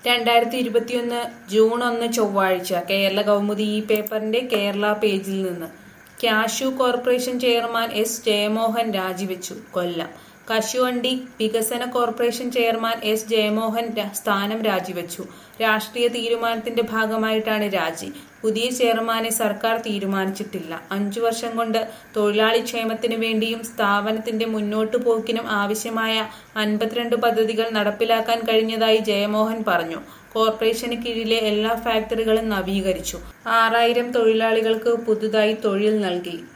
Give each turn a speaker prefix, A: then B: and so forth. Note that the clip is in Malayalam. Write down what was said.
A: രണ്ടായിരത്തി ഇരുപത്തിയൊന്ന് ജൂൺ ഒന്ന് ചൊവ്വാഴ്ച കേരള കൗമുദി ഈ പേപ്പറിന്റെ കേരള പേജിൽ നിന്ന് cashew corporation chairman S Jayamohan രാജിവെച്ചു കൊല്ലം കശുവണ്ടി വികസന കോർപ്പറേഷൻ ചെയർമാൻ എസ് ജയമോഹൻ ര- സ്ഥാനം രാജിവെച്ചു രാഷ്ട്രീയ തീരുമാനത്തിന്റെ ഭാഗമായിട്ടാണ് രാജി പുതിയ ചെയർമാനെ സർക്കാർ തീരുമാനിച്ചിട്ടില്ല അഞ്ചു വർഷം കൊണ്ട് തൊഴിലാളി ക്ഷേമത്തിനു വേണ്ടിയും സ്ഥാപനത്തിന്റെ മുന്നോട്ടു പോക്കിനും ആവശ്യമായ അൻപത്തിരണ്ട് പദ്ധതികൾ നടപ്പിലാക്കാൻ കഴിഞ്ഞതായി ജയമോഹൻ പറഞ്ഞു കോർപ്പറേഷന് കീഴിലെ എല്ലാ ഫാക്ടറികളും നവീകരിച്ചു ആറായിരം തൊഴിലാളികൾക്ക് പുതുതായി തൊഴിൽ നൽകി